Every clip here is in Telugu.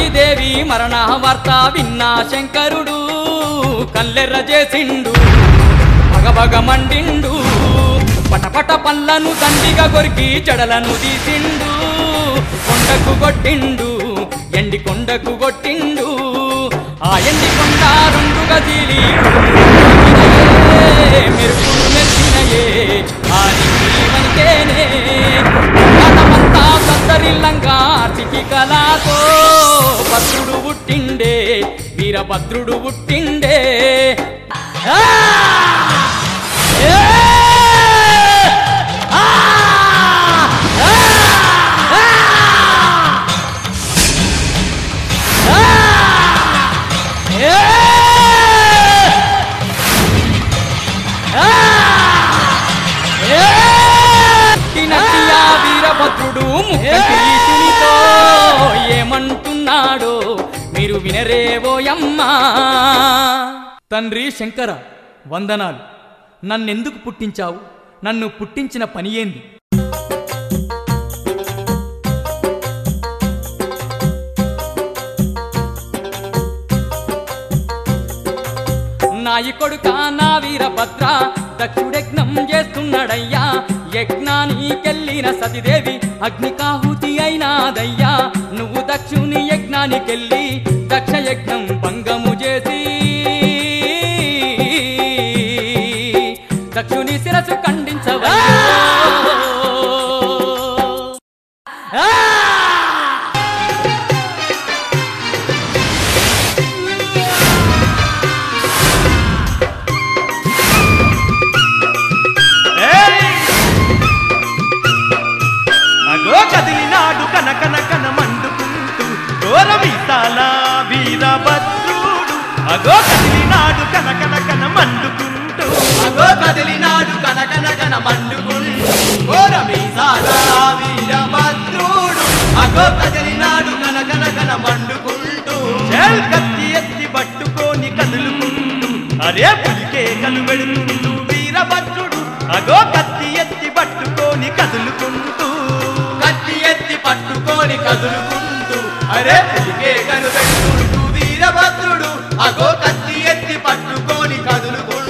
సతీదేవి మరణ వార్త విన్నా శంకరుడు కల్లెర్ర చేసిండు భగభగ మండిండు పటపట పళ్ళను దండిగా కొరికి చెడలను తీసిండు కొండకు కొట్టిండు ఎండి కొండకు కొట్టిండు ఆ ఎండి కొండ రెండుగా చీలి మెరుపులు మెరిసినయే ఆ నీవనికేనే పటమంతా సత్తరిల్లంగా చికి కళతో భద్రుడు పుట్టిండే వీరభద్రుడు పుట్టిండే ఆ! ఏ! ఆ! ఆ! ఆ! ఆ! ఏ! ఆ! ఏ! పుట్టినట్టియా వీరభద్రుడు ముఖీసునితో ఏమంటున్నాడో మీరు వినరేవోయమ్మా తండ్రి శంకర వందనాలు నన్నెందుకు పుట్టించావు నన్ను పుట్టించిన పని ఏంది నాయి కొడుక నా వీరభద్ర దక్షుడయజ్ఞం చేస్తున్నాడయ్యా యజ్ఞానికెళ్ళిన సతిదేవి అగ్నికాహుతి అయినాదయ్యా నువ్వు దక్షుని యజ్ఞానికెళ్ళి దక్ష యజ్ఞం భంగము చేసి దక్షుని శిరసు ఖండించవా అగో కదిలినాడు కనకన కన మండుకుంటూ ఘోరమీసాల వీరభద్రుడు అగో కదిలినాడు కనకన కన మండుకుంటూ అగో కదిలినాడు కనకన కన మండుకుంటూ ఘోర మీసాల వీరభద్రుడు అగో కదిలినాడు కనకన కన మండుకుంటూ చేల్ కత్తి ఎత్తి పట్టుకొని కదులుకుంటూ అరే పులికే కలు వెడుకుంటూ వీరభద్రుడు అగో కత్తి ఎత్తి పట్టుకొని కదులుకుంటూ కత్తి ఎత్తి పట్టుకొని కదులుకుంటూ అరే పులికే కను పెట్టుకుంటూ వీరభద్రుడు అగో కత్తి ఎత్తి పట్టుకొని కదులుకుంటూ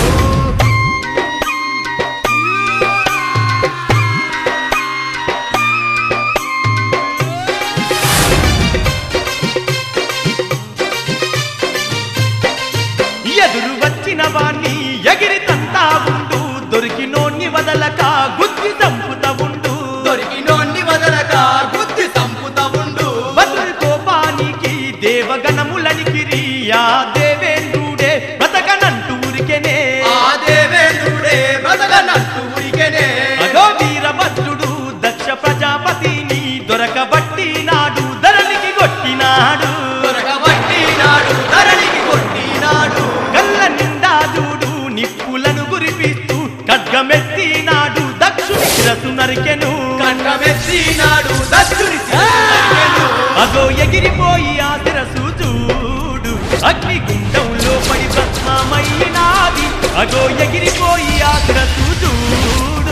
ఎదురు వచ్చిన వాణ్ణి ఎగిరి తంతా ఉండు దొరికినోన్ని వదలక గుద్ది చంపుతా ఉండు దొరికినోన్ని వదలక బుద్ధి సంపుత ఉండు బదులు కోపానికి దేవగణములనికిరి ఆ దేవేంద్రుడే బతకనంటూ ఊరికెనే ఆ దేవేంద్రుడే బ్రతకనట్టు ఉరికెనే అగో వీరభద్రుడు దక్ష ప్రజాపతిని దొరకబట్టినాడు ధరణికి కొట్టినాడు దొరకబట్టినాడు ధరణికి కొట్టినాడు కళ్ళ నిండా చూడు నిప్పులను గురిపిస్తూ ఖడ్గమెత్తినాడు దక్షుని శిరసు నరికెను కంఠమెత్తినాడు దక్షుని శిరస్సు అగో ఎగిరిపోయి ఆ శిరసు చూడు అగ్నిగుండంలో పడి భస్మమైనాది అగో ఎగిరిపోయి ఆ శిరసు చూడు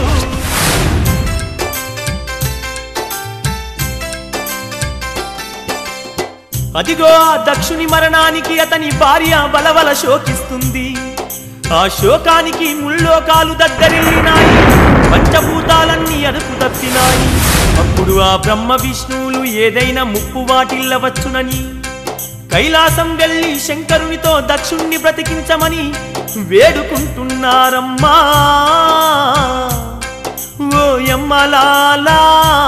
అదిగో ఆ దక్షుని మరణానికి అతని భార్య బలవల శోకిస్తుంది ఆ శోకానికి ముల్లోకాలు దగ్గరిల్లినాయి పంచభూతాలన్నీ అదుపు తప్పినాయి అప్పుడు ఆ బ్రహ్మ విష్ణువులు ఏదైనా ముప్పు వాటిల్లవచ్చునని కైలాసం వెళ్ళి శంకరునితో దక్షుణ్ణి బ్రతికించమని వేడుకుంటున్నారమ్మా ఓ యమ్మలాలా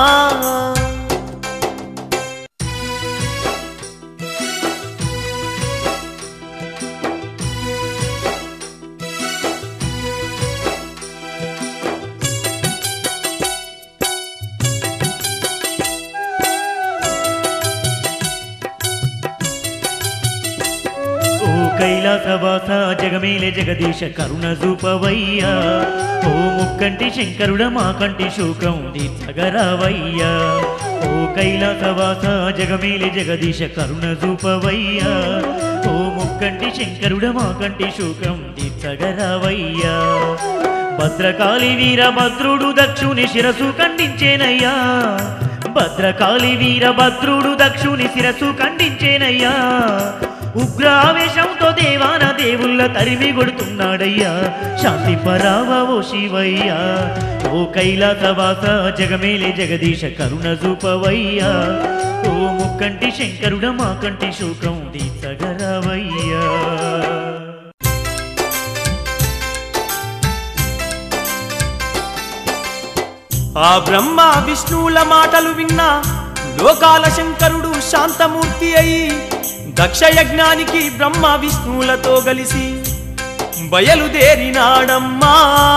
ఓ కైలాసవాస జగమేలే జగదీశ కరుణ చూపవయ్యా ఓ ముక్కంటి శంకరుడ మా కంటి శోకం తీర్చగరావయ్యా ఓ కైలాసవాస జగమేలే జగదీశ కరుణ చూపవయ్యా ఓ ముక్కంటి శంకరుడ మా కంటి శోకం తీర్చగరావయ్యా భద్రకాళి వీరభద్రుడు దక్షుని శిరసు ఖండించేనయ్యా భద్రకాళి వీరభద్రుడు దక్షుని శిరసు ఖండించేనయ్యా ఉగ్రావేశంతో దేవాన దేవుళ్ళ తరిమి కొడుతున్నాడయ్యా శాంతి పరావ ఓ శివయ్యా ఓ కైలాసవాస జగమేలే జగదీశ కరుణ చూపవయ్యా ఓ ముక్కంటి శంకరుడ మాకంటి శోకం తీర్చగరవయ్యా ఆ బ్రహ్మ విష్ణువుల మాటలు విన్నా లోకాల శంకరుడు శాంతమూర్తి అయి దక్షయజ్ఞానికి బ్రహ్మ విష్ణువులతో కలిసి బయలుదేరినాడమ్మా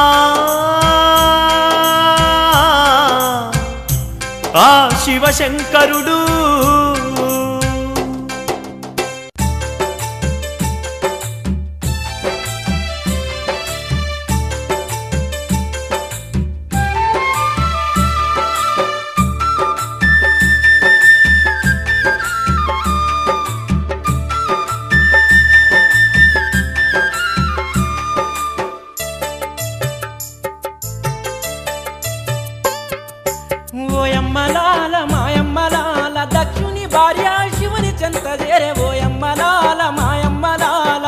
ఆ శివశంకరుడు ఓయమ్మలాల మాయమ్మలాల దక్షుని భార్య శివుని చెంత చేరే ఓయమ్మలాల మాయమ్మలాల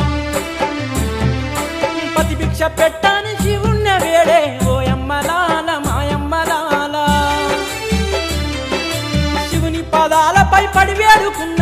పతి భిక్ష పెట్టని శివుణ్ణ వేడే ఓయమ్మలాల మాయమ్మలాల శివుని పదాలపై పడి వేడుకున్న